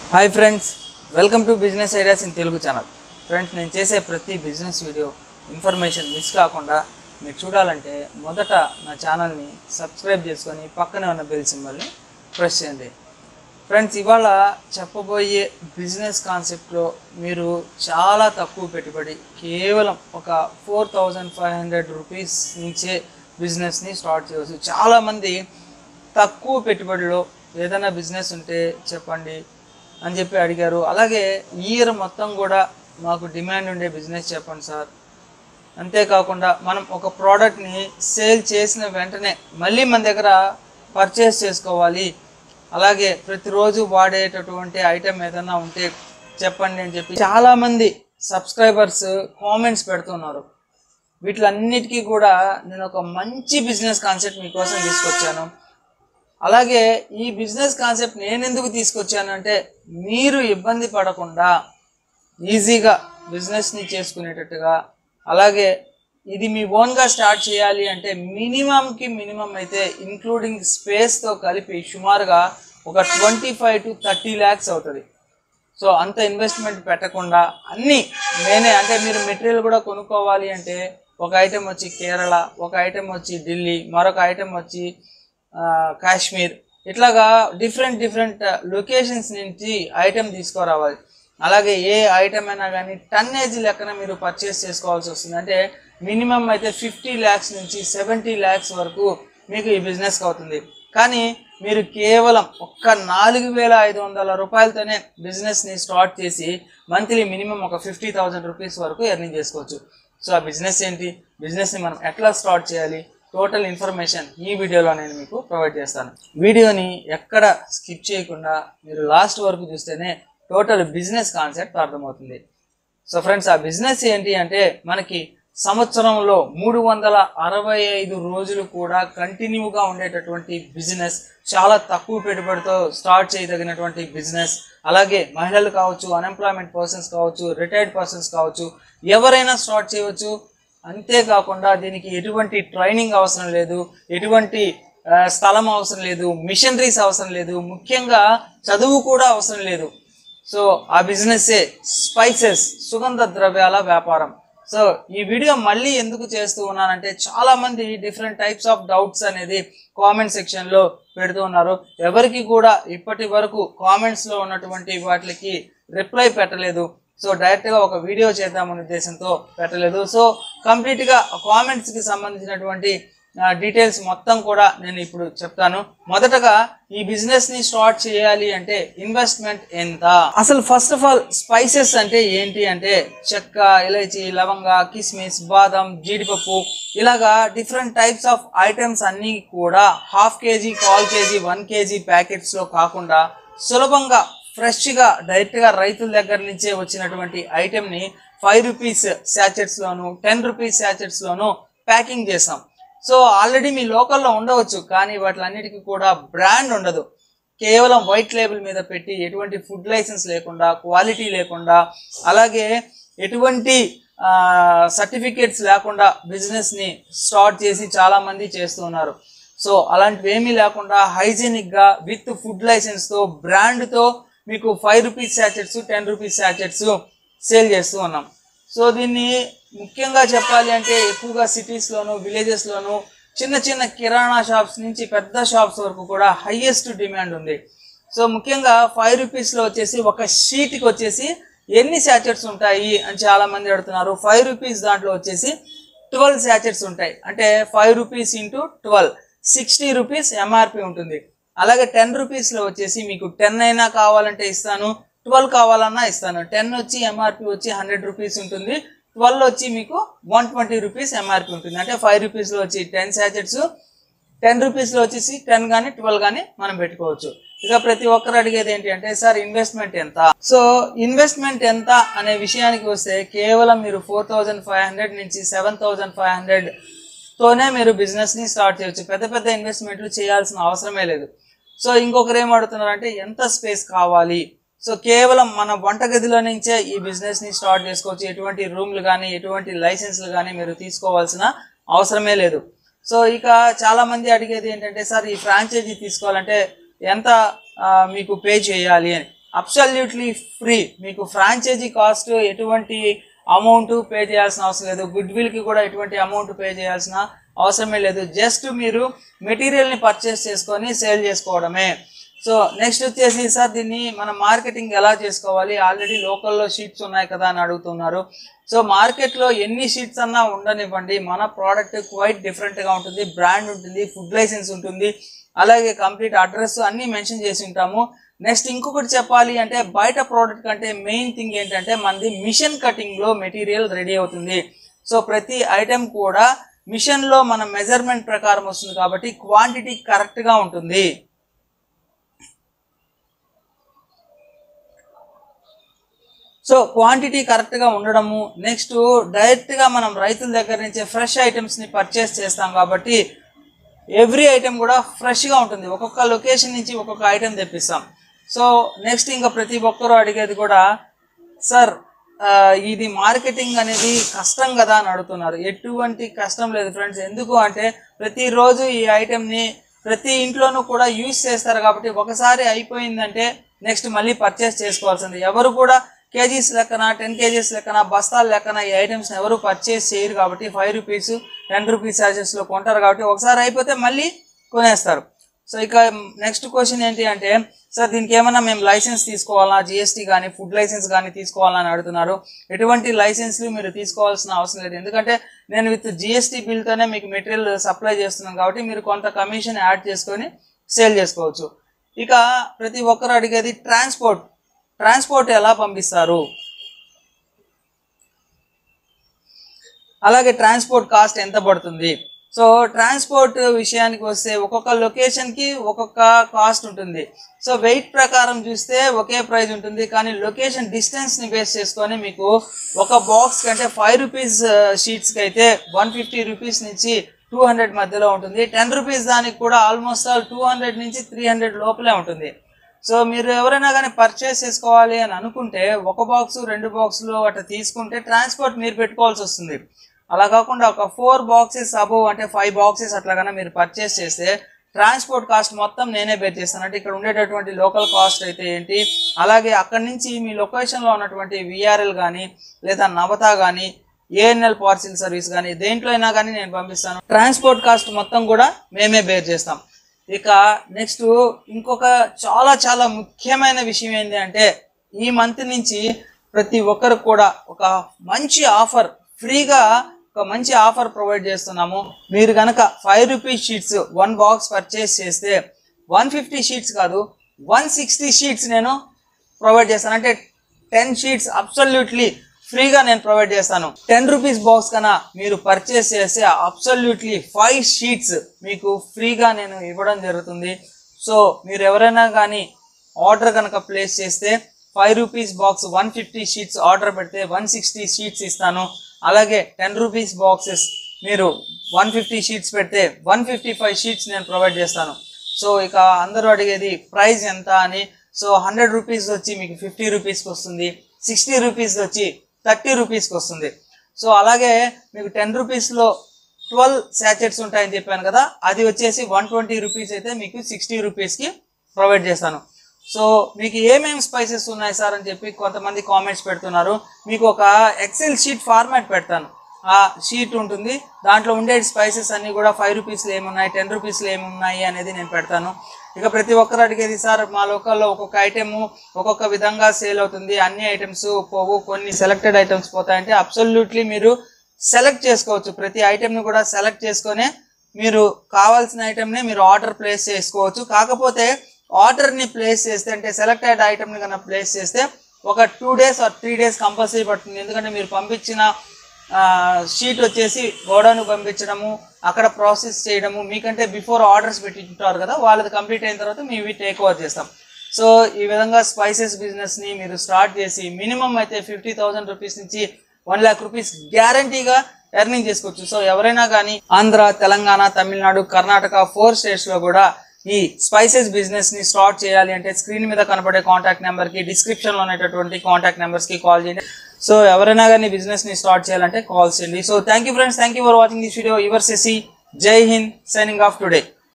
hi friends welcome to business ideas in Telugu channel friends నేను చేసే ప్రతి బిజినెస్ వీడియో ఇన్ఫర్మేషన్ మిస్ కాకుండా మీరు చూడాలంటే మొదట నా ఛానల్ని సబ్స్క్రైబ్ చేసుకొని పక్కనే ఉన్న బెల్ సింబల్ని ప్రెస్ చేయండి ఫ్రెండ్స్ ఇవాళ చెప్పబోయే బిజినెస్ కాన్సెప్ట్లో మీరు చాలా తక్కువ పెట్టుబడి కేవలం ఒక four thousand five hundred rupees నుంచే బిజినెస్ని స్టార్ట్ చేయవచ్చు చాలామంది తక్కువ పెట్టుబడిలో ఏదైనా బిజినెస్ ఉంటే చెప్పండి అని చెప్పి అడిగారు అలాగే ఈ ఇయర్ మొత్తం కూడా మాకు డిమాండ్ ఉండే బిజినెస్ చెప్పండి సార్ అంతేకాకుండా మనం ఒక ప్రోడక్ట్ని సేల్ చేసిన వెంటనే మళ్ళీ మన దగ్గర పర్చేస్ చేసుకోవాలి అలాగే ప్రతిరోజు వాడేటటువంటి ఐటెం ఏదైనా ఉంటే చెప్పండి అని చెప్పి చాలామంది సబ్స్క్రైబర్స్ కామెంట్స్ పెడుతున్నారు వీటిలన్నిటికీ కూడా నేను ఒక మంచి బిజినెస్ కాన్సెప్ట్ మీకోసం తీసుకొచ్చాను అలాగే ఈ బిజినెస్ కాన్సెప్ట్ నేను ఎందుకు తీసుకొచ్చాను అంటే మీరు ఇబ్బంది పడకుండా ఈజీగా బిజినెస్ని చేసుకునేటట్టుగా అలాగే ఇది మీ ఓన్గా స్టార్ట్ చేయాలి అంటే మినిమంకి మినిమం అయితే ఇంక్లూడింగ్ స్పేస్తో కలిపి సుమారుగా ఒక twenty five to thirty lakhs అవుతుంది సో అంత ఇన్వెస్ట్మెంట్ పెట్టకుండా అన్నీ నేనే అంటే మీరు మెటీరియల్ కూడా కొనుక్కోవాలి అంటే ఒక ఐటెం వచ్చి కేరళ ఒక ఐటెం వచ్చి ఢిల్లీ మరొక ఐటెం వచ్చి ఆ, కాశ్మీర్ ఇట్లాగా డిఫరెంట్ డిఫరెంట్ లొకేషన్స్ నుంచి ఐటెం తీసుకురావాలి అలాగే ఏ ఐటెం అయినా కానీ టన్నేజ్ లెక్కన మీరు పర్చేస్ చేసుకోవాల్సి వస్తుంది అంటే మినిమం అయితే ఫిఫ్టీ ల్యాక్స్ నుంచి సెవెంటీ ల్యాక్స్ వరకు మీకు ఈ బిజినెస్కి అవుతుంది కానీ మీరు కేవలం ఒక్క నాలుగు వేల ఐదు వందల రూపాయలతోనే బిజినెస్ని స్టార్ట్ చేసి మంత్లీ మినిమం ఒక ఫిఫ్టీ థౌజండ్ రూపీస్ వరకు ఎర్నింగ్ చేసుకోవచ్చు సో ఆ బిజినెస్ ఏంటి బిజినెస్ని మనం ఎట్లా స్టార్ట్ చేయాలి టోటల్ ఇన్ఫర్మేషన్ ఈ వీడియోలో నేను మీకు ప్రొవైడ్ చేస్తాను వీడియోని ఎక్కడ స్కిప్ చేయకుండా మీరు లాస్ట్ వరకు చూస్తేనే టోటల్ బిజినెస్ కాన్సెప్ట్ అర్థమవుతుంది సో ఫ్రెండ్స్ ఆ బిజినెస్ ఏంటి అంటే మనకి సంవత్సరంలో మూడు వందల అరవై ఐదు రోజులు కూడా కంటిన్యూగా ఉండేటటువంటి బిజినెస్ చాలా తక్కువ పెట్టుబడితో స్టార్ట్ చేయదగినటువంటి బిజినెస్ అలాగే మహిళలు కావచ్చు అన్ఎంప్లాయ్మెంట్ పర్సన్స్ కావచ్చు రిటైర్డ్ పర్సన్స్ కావచ్చు ఎవరైనా స్టార్ట్ చేయవచ్చు అంతేకాకుండా దీనికి ఎటువంటి ట్రైనింగ్ అవసరం లేదు ఎటువంటి ఆ, స్థలం అవసరం లేదు మిషనరీస్ అవసరం లేదు ముఖ్యంగా చదువు కూడా అవసరం లేదు సో ఆ బిజినెస్సే స్పైసెస్ సుగంధ ద్రవ్యాల వ్యాపారం సో ఈ వీడియో మళ్ళీ ఎందుకు చేస్తూ ఉన్నానంటే చాలా మంది డిఫరెంట్ టైప్స్ ఆఫ్ డౌట్స్ అనేది కామెంట్ సెక్షన్ లో పెడుతూ ఉన్నారు ఎవరికి కూడా ఇప్పటి వరకు కామెంట్స్ లో ఉన్నటువంటి వాటికి రిప్లై పెట్టలేదు సో డైరెక్ట్ గా ఒక వీడియో చేద్దామనే ఉద్దేశంతో పెట్టలేదు సో కంప్లీట్ గా కామెంట్స్ కి సంబంధించినటువంటి డీటెయిల్స్ మొత్తం కూడా నేను ఇప్పుడు చెప్తాను మొదటగా ఈ బిజినెస్ ని స్టార్ట్ చేయాలి అంటే ఇన్వెస్ట్మెంట్ ఎంత అసలు ఫస్ట్ ఆఫ్ ఆల్ స్పైసెస్ అంటే ఏంటి అంటే చెక్క ఇలైచి లవంగ కిస్మిస్ బాదం జీడిపప్పు ఇలాగా డిఫరెంట్ టైప్స్ ఆఫ్ ఐటమ్స్ అన్నీ కూడా హాఫ్ కేజీ కాల్ కేజీ వన్ కేజీ ప్యాకెట్స్ లో కాకుండా సులభంగా ఫ్రెష్ గా డైరెక్ట్ గా రైతుల దగ్గర నుంచే వచ్చినటువంటి ఐటెం ని ఫైవ్ రూపీస్ శాచెట్స్ లోను టెన్ రూపీస్ శాచెట్స్ లోను ప్యాకింగ్ చేస్తాం సో ఆల్రెడీ మీ లోకల్లో ఉండవచ్చు కానీ వాటిలన్నిటికీ కూడా బ్రాండ్ ఉండదు కేవలం వైట్ లేబుల్ మీద పెట్టి ఎటువంటి ఫుడ్ లైసెన్స్ లేకుండా క్వాలిటీ లేకుండా అలాగే ఎటువంటి సర్టిఫికేట్స్ లేకుండా బిజినెస్ ని స్టార్ట్ చేసి చాలా మంది చేస్తూ ఉన్నారు సో అలాంటివి ఏమీ లేకుండా హైజీనిక్ గా విత్ ఫుడ్ లైసెన్స్ తో బ్రాండ్ తో మీకు five rupees sachets ten rupees sachets sale చేస్తూ ఉన్నాం సో దీన్ని ముఖ్యంగా చెప్పాలి అంటే ఎక్కువగా సిటీస్ లోను విలేజెస్ లోను చిన్న చిన్న కిరాణా షాప్స్ నుంచి పెద్ద షాప్స్ వరకు కూడా హైయెస్ట్ డిమాండ్ ఉంది సో ముఖ్యంగా ఫైవ్ రూపీస్ లో వచ్చేసి ఒక షీట్ కి వచ్చేసి ఎన్ని శాచెట్స్ ఉంటాయి అని చాలా మంది అడుగుతున్నారు ఫైవ్ రూపీస్ దాంట్లో వచ్చేసి ట్వెల్వ్ శాచెట్స్ ఉంటాయి అంటే five rupees into twelve sixty rupees MRP ఉంటుంది అలాగే టెన్ రూపీస్ లో వచ్చేసి మీకు టెన్ అయినా కావాలంటే ఇస్తాను ట్వెల్వ్ కావాలన్నా ఇస్తాను టెన్ వచ్చి ఎంఆర్పి వచ్చి హండ్రెడ్ రూపీస్ ఉంటుంది ట్వెల్వ్ వచ్చి మీకు వన్ ట్వంటీ రూపీస్ ఎంఆర్పి ఉంటుంది అంటే ఫైవ్ రూపీస్ లో వచ్చి టెన్ శాచెట్స్ టెన్ రూపీస్ లో వచ్చేసి టెన్ కానీ ట్వెల్వ్ కానీ మనం పెట్టుకోవచ్చు ఇక ప్రతి ఒక్కరు అడిగేది ఏంటి అంటే సార్ ఇన్వెస్ట్మెంట్ ఎంత సో ఇన్వెస్ట్మెంట్ ఎంత అనే విషయానికి వస్తే కేవలం మీరు ఫోర్ థౌజండ్ ఫైవ్ హండ్రెడ్ నుంచి సెవెన్ థౌజండ్ ఫైవ్ హండ్రెడ్ తోనే మీరు బిజినెస్ ని స్టార్ట్ చేయొచ్చు పెద్ద పెద్ద ఇన్వెస్ట్మెంట్లు చేయాల్సిన అవసరమే లేదు సో ఇంకొకరు ఏం అడుగుతున్నారు అంటే ఎంత స్పేస్ కావాలి సో కేవలం మన వంటగదిలో నుంచే ఈ బిజినెస్ ని స్టార్ట్ చేసుకోవచ్చు ఎటువంటి రూమ్లు కానీ ఎటువంటి లైసెన్స్లు కానీ మీరు తీసుకోవాల్సిన అవసరమే లేదు సో ఇక చాలా మంది అడిగేది ఏంటంటే సార్ ఈ ఫ్రాంచైజీ తీసుకోవాలంటే ఎంత ఆ, మీకు పే చేయాలి అని అబ్సల్యూట్లీ ఫ్రీ మీకు ఫ్రాంచైజీ కాస్ట్ ఎటువంటి అమౌంట్ పే చేయాల్సిన అవసరం లేదు గుడ్ విల్కి కూడా ఎటువంటి అమౌంట్ పే చేయాల్సిన అవసరమే లేదు జస్ట్ మీరు మెటీరియల్ని పర్చేస్ చేసుకొని సేల్ చేసుకోవడమే సో నెక్స్ట్ వచ్చేసి సార్ దీన్ని మనం మార్కెటింగ్ ఎలా చేసుకోవాలి ఆల్రెడీ లోకల్లో షీట్స్ ఉన్నాయి కదా అని అడుగుతున్నారు సో మార్కెట్లో ఎన్ని షీట్స్ అన్నా ఉండనివ్వండి మన ప్రోడక్ట్ క్వైట్ డిఫరెంట్గా ఉంటుంది బ్రాండ్ ఉంటుంది ఫుడ్ లైసెన్స్ ఉంటుంది అలాగే కంప్లీట్ అడ్రస్ అన్నీ మెన్షన్ చేసి ఉంటాము నెక్స్ట్ ఇంకొకటి చెప్పాలి అంటే బయట ప్రోడక్ట్ కంటే మెయిన్ థింగ్ ఏంటంటే మనది మిషన్ కటింగ్లో మెటీరియల్ రెడీ అవుతుంది సో ప్రతి ఐటెం కూడా మిషన్లో మన మెజర్మెంట్ ప్రకారం వస్తుంది కాబట్టి క్వాంటిటీ కరెక్ట్గా ఉంటుంది సో క్వాంటిటీ కరెక్ట్గా ఉండడము నెక్స్ట్ డైరెక్ట్గా మనం రైతుల దగ్గర నుంచి ఫ్రెష్ ఐటమ్స్ని పర్చేస్ చేస్తాం కాబట్టి ఎవ్రీ ఐటెం కూడా ఫ్రెష్గా ఉంటుంది ఒక్కొక్క లొకేషన్ నుంచి ఒక్కొక్క ఐటెం తెప్పిస్తాం సో నెక్స్ట్ ఇంకా ప్రతి ఒక్కరూ అడిగేది కూడా సార్ ఆ, ఇది మార్కెటింగ్ అనేది కష్టం కదా అని అడుగుతున్నారు ఎటువంటి కష్టం లేదు ఫ్రెండ్స్ ఎందుకు అంటే ప్రతిరోజు ఈ ఐటెంని ప్రతి ఇంట్లోనూ కూడా యూజ్ చేస్తారు కాబట్టి ఒకసారి అయిపోయిందంటే నెక్స్ట్ మళ్ళీ పర్చేస్ చేసుకోవాల్సింది ఎవరు కూడా కేజీస్ లెక్కన టెన్ కేజీస్ లెక్కన బస్తాల లెక్కన ఈ ఐటమ్స్ ఎవరు పర్చేస్ చేయరు కాబట్టి ఫైవ్ రూపీస్ టెన్ రూపీస్ లో కొంటారు కాబట్టి ఒకసారి అయిపోతే మళ్ళీ కొనేస్తారు సో ఇక నెక్స్ట్ క్వశ్చన్ ఏంటి అంటే సార్ దీనికి ఏమైనా మేము లైసెన్స్ తీసుకోవాలా జిఎస్టీ కానీ ఫుడ్ లైసెన్స్ కానీ తీసుకోవాలని అడుగుతున్నారు ఎటువంటి లైసెన్స్లు మీరు తీసుకోవాల్సిన అవసరం లేదు ఎందుకంటే నేను విత్ జిఎస్టీ బిల్తోనే మీకు మెటీరియల్ సప్లై చేస్తున్నాను కాబట్టి మీరు కొంత కమిషన్ యాడ్ చేసుకొని సేల్ చేసుకోవచ్చు ఇక ప్రతి ఒక్కరు అడిగేది ట్రాన్స్పోర్ట్ ట్రాన్స్పోర్ట్ ఎలా పంపిస్తారు అలాగే ట్రాన్స్పోర్ట్ కాస్ట్ ఎంత పడుతుంది సో ట్రాన్స్పోర్ట్ విషయానికి వస్తే ఒక్కొక్క లొకేషన్కి ఒక్కొక్క కాస్ట్ ఉంటుంది సో వెయిట్ ప్రకారం చూస్తే ఒకే ప్రైస్ ఉంటుంది కానీ లొకేషన్ డిస్టెన్స్ని బేస్ చేసుకొని మీకు ఒక బాక్స్ కంటే ఫైవ్ రూపీస్ షీట్స్కి అయితే వన్ ఫిఫ్టీ రూపీస్ నుంచి టూ హండ్రెడ్ మధ్యలో ఉంటుంది టెన్ రూపీస్ దానికి కూడా ఆల్మోస్ట్ ఆల్ టూ హండ్రెడ్ నుంచి త్రీ హండ్రెడ్ లోపలే ఉంటుంది సో మీరు ఎవరైనా కానీ పర్చేస్ చేసుకోవాలి అని అనుకుంటే ఒక బాక్స్ రెండు బాక్సులు అట్లా తీసుకుంటే ట్రాన్స్పోర్ట్ మీరు పెట్టుకోవాల్సి వస్తుంది అలా కాకుండా ఒక ఫోర్ బాక్సెస్ అబోవ్ అంటే ఫైవ్ బాక్సెస్ అట్లా కన్నా మీరు పర్చేస్ చేస్తే ట్రాన్స్పోర్ట్ కాస్ట్ మొత్తం నేనే బేర్ చేస్తాను అంటే ఇక్కడ ఉండేటటువంటి లోకల్ కాస్ట్ అయితే ఏంటి అలాగే అక్కడి నుంచి మీ లొకేషన్లో ఉన్నటువంటి విఆర్ఎల్ కానీ లేదా నవత కానీ ఏఎన్ఎల్ పార్సిల్ సర్వీస్ కానీ దేంట్లో అయినా కానీ నేను పంపిస్తాను ట్రాన్స్పోర్ట్ కాస్ట్ మొత్తం కూడా మేమే బేర్ చేస్తాం ఇక నెక్స్ట్ ఇంకొక చాలా చాలా ముఖ్యమైన విషయం ఏంటి అంటే ఈ మంత్ నుంచి ప్రతి ఒక్కరికి కూడా ఒక మంచి ఆఫర్ ఫ్రీగా ఒక మంచి ఆఫర్ ప్రొవైడ్ చేస్తున్నాము మీరు కనుక five rupees sheets one box purchase చేస్తే వన్ ఫిఫ్టీ షీట్స్ కాదు వన్ సిక్స్టీ షీట్స్ నేను ప్రొవైడ్ చేస్తాను అంటే టెన్ షీట్స్ అబ్సల్యూట్లీ ఫ్రీగా నేను ప్రొవైడ్ చేస్తాను టెన్ రూపీస్ బాక్స్ కన్నా మీరు పర్చేస్ చేస్తే అబ్సల్యూట్లీ ఫైవ్ షీట్స్ మీకు ఫ్రీగా నేను ఇవ్వడం జరుగుతుంది సో మీరు ఎవరైనా కానీ ఆర్డర్ కనుక ప్లేస్ చేస్తే five rupees box one fifty sheets order పెడితే వన్ సిక్స్టీ షీట్స్ ఇస్తాను అలాగే టెన్ రూపీస్ బాక్సెస్ మీరు వన్ ఫిఫ్టీ షీట్స్ పెడితే వన్ ఫిఫ్టీ ఫైవ్ షీట్స్ నేను ప్రొవైడ్ చేస్తాను సో ఇక అందరూ అడిగేది ప్రైస్ ఎంత అని సో హండ్రెడ్ రూపీస్ వచ్చి మీకు ఫిఫ్టీ రూపీస్కి వస్తుంది సిక్స్టీ రూపీస్ వచ్చి థర్టీ రూపీస్కి వస్తుంది సో అలాగే మీకు టెన్ రూపీస్లో ట్వెల్వ్ శాచెట్స్ ఉంటాయని చెప్పాను కదా అది వచ్చేసి వన్ ట్వంటీ రూపీస్ అయితే మీకు సిక్స్టీ రూపీస్కి ప్రొవైడ్ చేస్తాను సో మీకు ఏమేమి స్పైసెస్ ఉన్నాయి సార్ అని చెప్పి కొంతమంది కామెంట్స్ పెడుతున్నారు మీకు ఒక ఎక్సెల్ షీట్ ఫార్మాట్ పెడతాను ఆ షీట్ ఉంటుంది దాంట్లో ఉండే స్పైసెస్ అన్నీ కూడా ఫైవ్ రూపీస్లో ఏమున్నాయి టెన్ రూపీస్లో ఏమున్నాయి అనేది నేను పెడతాను ఇక ప్రతి ఒక్కరు అడిగేది సార్ మా లోకల్లో ఒక్కొక్క ఐటెము ఒక్కొక్క విధంగా సేల్ అవుతుంది అన్ని ఐటమ్స్ పోవు కొన్ని సెలెక్టెడ్ ఐటమ్స్ పోతాయంటే అబ్సల్యూట్లీ మీరు సెలెక్ట్ చేసుకోవచ్చు ప్రతి ఐటెంని కూడా సెలెక్ట్ చేసుకొని మీరు కావాల్సిన ఐటెంని మీరు ఆర్డర్ ప్లేస్ చేసుకోవచ్చు కాకపోతే ఆర్డర్ని ప్లేస్ చేస్తే అంటే సెలెక్టెడ్ ఐటెంని కన్నా ప్లేస్ చేస్తే ఒక two days or three days compulsory పడుతుంది ఎందుకంటే మీరు పంపించిన షీట్ వచ్చేసి గోడౌన్కి పంపించడము అక్కడ ప్రాసెస్ చేయడము మీకంటే బిఫోర్ ఆర్డర్స్ పెట్టి ఉంటారు కదా వాళ్ళది కంప్లీట్ అయిన తర్వాత మేము టేక్ ఓవర్ చేస్తాం సో ఈ విధంగా స్పైసెస్ బిజినెస్ని మీరు స్టార్ట్ చేసి మినిమం అయితే ఫిఫ్టీ థౌసండ్ రూపీస్ నుంచి వన్ ల్యాక్ రూపీస్ గ్యారంటీగా ఎర్నింగ్ చేసుకోవచ్చు సో ఎవరైనా కానీ ఆంధ్ర తెలంగాణ తమిళనాడు కర్ణాటక ఫోర్ స్టేట్స్లో కూడా ఈ స్పైసెస్ బిజినెస్ ని స్టార్ట్ చేయాలి అంటే స్క్రీన్ మీద కనబడే కాంటాక్ట్ నెంబర్ కి డిస్క్రిప్షన్ లో ఉన్నటువంటి కాంటాక్ట్ నెంబర్స్ కి కాల్ చేయండి సో ఎవరైనా కానీ బిజినెస్ ని స్టార్ట్ చేయాలంటే కాల్ చేయండి so thank you friends thank you for watching this video your సెసి జై హింద్ సైనింగ్ ఆఫ్ టుడే